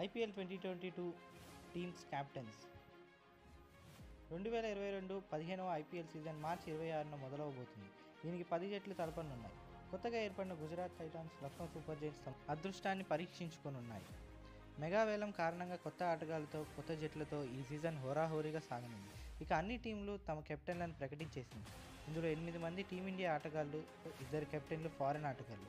IPL twenty twenty two teams captains రెండు వేల ఇరవై రెండు పదిహేనవ ఐపీఎల్ సీజన్ మార్చి ఇరవై ఆరున మొదలవబోతుంది దీనికి పది జట్లు తలపనున్నాయి కొత్తగా ఏర్పడిన Gujarat titans Lucknow super giants తమ అదృష్టాన్ని పరీక్షించుకొనున్నాయి మెగా వేలం కారణంగా కొత్త ఆటగాళ్లతో కొత్త జట్లతో ఈ సీజన్ హోరాహోరీగా సాగనుంది ఇక అన్ని టీంలు తమ కెప్టెన్లను ప్రకటించేసింది ఇందులో ఎనిమిది మంది టీమిండియా ఆటగాళ్లు ఇద్దరు కెప్టెన్లు ఫారెన్ ఆటగాళ్లు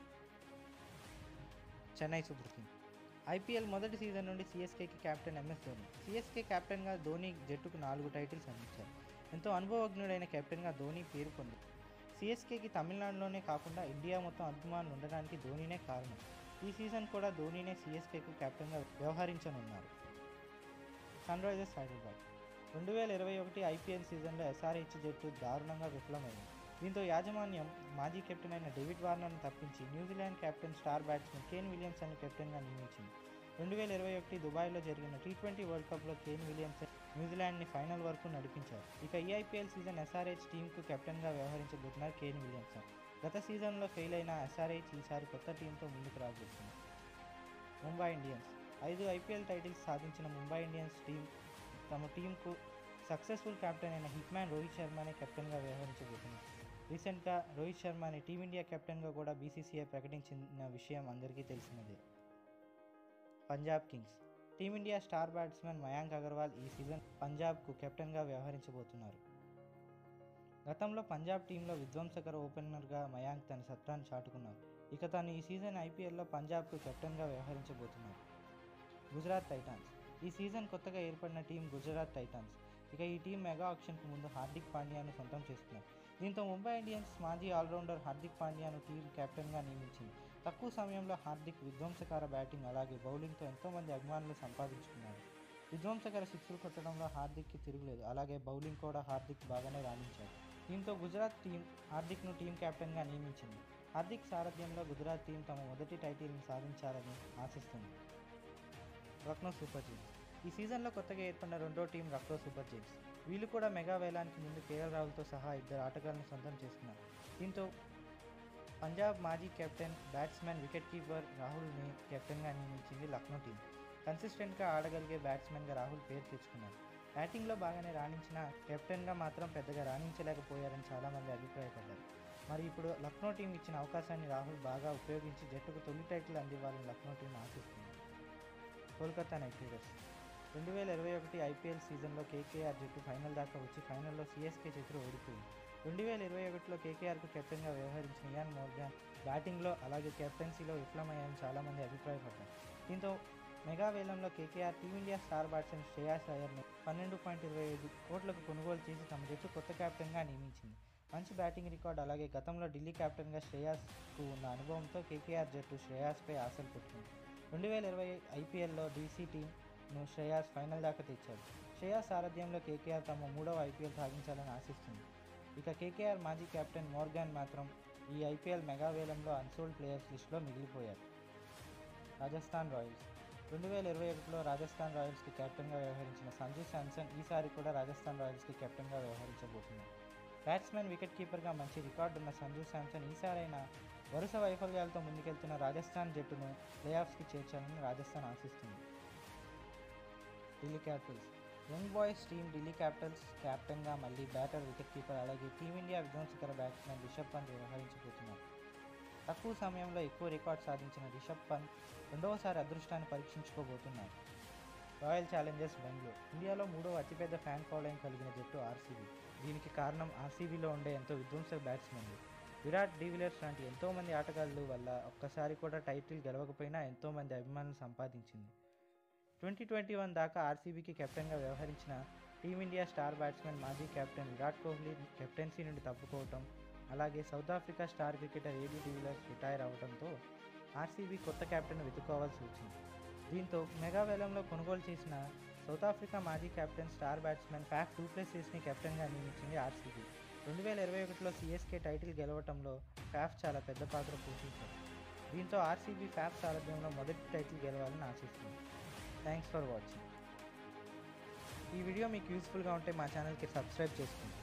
చెన్నై సూపర్ కింగ్ ఐపీఎల్ మొదటి సీజన్ నుండి సిఎస్కేకి కెప్టెన్ ఎంఎస్ ధోని సిఎస్కే కెప్టెన్గా ధోని జట్టుకు నాలుగు టైటిల్స్ అందించారు ఎంతో అనుభవజ్ఞుడైన కెప్టెన్గా ధోని పేరు పొందారు సిఎస్కేకి తమిళనాడులోనే కాకుండా ఇండియా మొత్తం అభిమానులు ఉండడానికి ధోనినే కారణం ఈ సీజన్ కూడా ధోనినే సిఎస్కేకు కెప్టెన్గా వ్యవహరించనున్నారు సన్ రైజర్స్ హైదరాబాద్ రెండు వేల ఇరవై ఒకటి ఐపీఎల్ సీజన్లో ఎస్ఆర్హెచ్ జట్టు దారుణంగా విఫలమైంది దీంతో యాజమాన్యం మాజీ కెప్టెన్ అయిన డేవిడ్ వార్నర్ను తప్పించి New Zealand captain star batsmen Kane విలియమ్సన్ను కెప్టెన్గా నియమించింది రెండు వేల ఇరవై ఒకటి దుబాయ్లో జరిగిన టీ ట్వంటీ వరల్డ్ కప్లో కేన్ విలియమ్సన్ న్యూజిలాండ్ని ఫైనల్ వరకు నడిపించారు ఇక ఈ ఐపీఎల్ సీజన్ ఎస్ఆర్హెచ్ టీంకు కెప్టెన్గా వ్యవహరించబోతున్నారు కేన్ విలియమ్సన్ గత సీజన్లో ఫెయిల్ అయిన ఎస్ఆర్హెచ్ ఈసారి కొత్త టీంతో ముందుకు రాబోతుంది ముంబై ఇండియన్స్ ఐదు ఐపీఎల్ టైటిల్స్ సాధించిన ముంబై ఇండియన్స్ టీం తమ టీంకు సక్సెస్ఫుల్ కెప్టెన్ అయిన హిట్మ్యాన్ రోహిత్ శర్మనే కెప్టెన్గా వ్యవహరించబోతున్నారు రీసెంట్గా రోహిత్ శర్మని టీమిండియా కెప్టెన్గా కూడా బీసీసీఐ ప్రకటించిన విషయం అందరికీ తెలిసినదే Punjab kings team India star batsmen Mayank Agarwal ఈ సీజన్ పంజాబ్కు కెప్టెన్గా వ్యవహరించబోతున్నారు గతంలో పంజాబ్ టీంలో విధ్వంసకర ఓపెనర్గా మయాంక్ తన సత్తాన్ని చాటుకున్నారు ఇక తను ఈ సీజన్ ఐపీఎల్లో పంజాబ్కు కెప్టెన్గా వ్యవహరించబోతున్నారు గుజరాత్ టైటాన్స్ ఈ సీజన్ కొత్తగా ఏర్పడిన టీం గుజరాత్ టైటాన్స్ ఇక ఈ టీం మెగా ఆక్షన్కు ముందు హార్దిక్ పాండ్యాను సొంతం చేసుకున్నారు దీంతో ముంబై ఇండియన్స్ మాజీ ఆల్రౌండర్ హార్దిక్ పాండ్యాను టీం కెప్టెన్గా నియమించింది తక్కువ సమయంలో హార్దిక్ విధ్వంసకర బ్యాటింగ్ అలాగే బౌలింగ్తో ఎంతోమంది అభిమానులు సంపాదించుకున్నారు విధ్వంసకర సిక్స్లు కొట్టడంలో హార్దిక్కి తిరుగులేదు అలాగే బౌలింగ్ కూడా హార్దిక్ బాగానే రాణించాడు దీంతో గుజరాత్ టీం హార్దిక్ను టీం కెప్టెన్గా నియమించింది హార్దిక్ సారథ్యంలో గుజరాత్ టీం తమ మొదటి టైటిల్ని సాధించాలని ఆశిస్తుంది లక్నో సూపర్ జైంట్స్ ఈ సీజన్లో కొత్తగా ఏర్పడిన రెండో టీం లక్నో సూపర్ జైంట్స్ వీళ్ళు కూడా మెగా వేలానికి ముందు కేఎల్ రాహుల్తో సహా ఇద్దరు ఆటగాళ్లను సొంతం చేసుకున్నారు దీంతో పంజాబ్ మాజీ కెప్టెన్ బ్యాట్స్మెన్ వికెట్ కీపర్ రాహుల్ని కెప్టెన్గా నియమించింది లక్నో టీం కన్సిస్టెంట్గా ఆడగలిగే బ్యాట్స్మెన్గా రాహుల్ పేరు తెచ్చుకున్నారు బ్యాటింగ్లో బాగానే రాణించిన కెప్టెన్గా మాత్రం పెద్దగా రాణించలేకపోయారని చాలామంది అభిప్రాయపడ్డారు మరి ఇప్పుడు లక్నో టీం ఇచ్చిన అవకాశాన్ని రాహుల్ బాగా ఉపయోగించి జట్టుకు తొలి టైటిల్ అందివ్వాలని లక్నో టీం ఆశిస్తుంది కోల్కతా నైట్ రైడర్స్ రెండు వేల ఇరవై ఒకటి ఐపీఎల్ సీజన్లో కేకేఆర్ జట్టు ఫైనల్ దాకా వచ్చి ఫైనల్లో సిఎస్కే చేతిలో ఓడిపోయింది రెండు వేల ఇరవై ఒకటిలో కేకేఆర్కు కెప్టెన్గా వ్యవహరించిన ఇయాన్ మోర్గాన్ బ్యాటింగ్లో అలాగే కెప్టెన్సీలో విఫలమయ్యాయని చాలామంది అభిప్రాయపడ్డారు దీంతో మెగా వేలంలో KKR team India star batsmen Shreyas అయ్యర్ని పన్నెండు పాయింట్ ఇరవై ఐదు కోట్లకు కొనుగోలు చేసి తమ జట్టు కొత్త కెప్టెన్గా నియమించింది మంచి బ్యాటింగ్ రికార్డ్ అలాగే గతంలో ఢిల్లీ కెప్టెన్గా శ్రేయాస్కు ఉన్న అనుభవంతో కేకేఆర్ జట్టు శ్రేయాస్పై ఆశలు పెట్టుకుంది రెండు వేల ఇరవై ఐపీఎల్లో డీసీ టీంను శ్రేయాస్ ఫైనల్ దాకా తెచ్చారు శ్రేయాస్ సారథ్యంలో కేకేఆర్ తమ మూడవ ఐపీఎల్ సాధించాలని ఆశిస్తుంది ఇక కేకేఆర్ మాజీ కెప్టెన్ మోర్గాన్ మాత్రం ఈ ఐపీఎల్ మెగా వేలంలో అన్సోల్డ్ ప్లేయర్స్ లిస్టులో మిగిలిపోయారు రాజస్థాన్ రాయల్స్ రెండు వేల ఇరవై ఒకటిలో రాజస్థాన్ రాయల్స్కి కెప్టెన్గా వ్యవహరించిన సంజు శాంసన్ ఈసారి కూడా రాజస్థాన్ రాయల్స్కి కెప్టెన్గా వ్యవహరించబోతున్నారు బ్యాట్స్మెన్ వికెట్ కీపర్గా మంచి రికార్డు ఉన్న సంజు శాంసన్ ఈసారైనా వరుస వైఫల్యాలతో ముందుకెళ్తున్న రాజస్థాన్ జట్టును ప్లేఆఫ్స్కి చేర్చాలని రాజస్థాన్ ఆశిస్తుంది Delhi capitals young boys team Delhi capitals కెప్టెన్గా మళ్ళీ బ్యాటర్ వికెట్ కీపర్ అలాగే టీమిండియా విధ్వంసకర బ్యాట్స్మెన్ రిషబ్ పంత్ వ్యవహరించబోతున్నారు తక్కువ సమయంలో ఎక్కువ రికార్డ్ సాధించిన రిషబ్ పంత్ రెండవసారి అదృష్టాన్ని పరీక్షించుకోబోతున్నారు రాయల్ ఛాలెంజర్స్ బెంగళూరు ఇండియాలో మూడవ అతిపెద్ద ఫ్యాన్ ఫాలోయింగ్ కలిగిన జట్టు ఆర్సీబీ దీనికి కారణం ఆర్సీబీలో ఉండే ఎంతో విధ్వంసక బ్యాట్స్మెన్లు విరాట్ డివిలియర్స్ లాంటి ఎంతోమంది ఆటగాళ్ళు వల్ల ఒక్కసారి కూడా టైటిల్ గెలవకపోయినా ఎంతోమంది అభిమానులు సంపాదించింది ట్వంటీ ట్వంటీ వన్ దాకా ఆర్సీబీకి కెప్టెన్గా వ్యవహరించిన టీమిండియా స్టార్ బ్యాట్స్మెన్ మాజీ కెప్టెన్ విరాట్ కోహ్లీ కెప్టెన్సీ నుండి తప్పుకోవటం అలాగే south Africa star cricketer AB de Villiers retire అవడంతో ఆర్సీబీ కొత్త కెప్టెన్ వెతుక్కోవాల్సి వచ్చింది దీంతో మెగా వేలంలో కొనుగోలు చేసిన సౌత్ ఆఫ్రికా మాజీ captain star batsmen Faf du ప్లేసెస్ని కెప్టెన్గా నియమించింది ఆర్సీబీ రెండు వేల ఇరవై ఒకటిలో సిఎస్కే టైటిల్ గెలవటంలో ఫ్యాఫ్ చాలా పెద్ద పాత్ర పోషించారు దీంతో ఆర్సీబీ ఫ్యాఫ్ సారథ్యంలో మొదటి టైటిల్ గెలవాలని ఆశిస్తుంది థ్యాంక్స్ ఫర్ వాచింగ్ ఈ వీడియో మీకు యూస్ఫుల్గా ఉంటే మా ఛానల్కి సబ్స్క్రైబ్ చేసుకోండి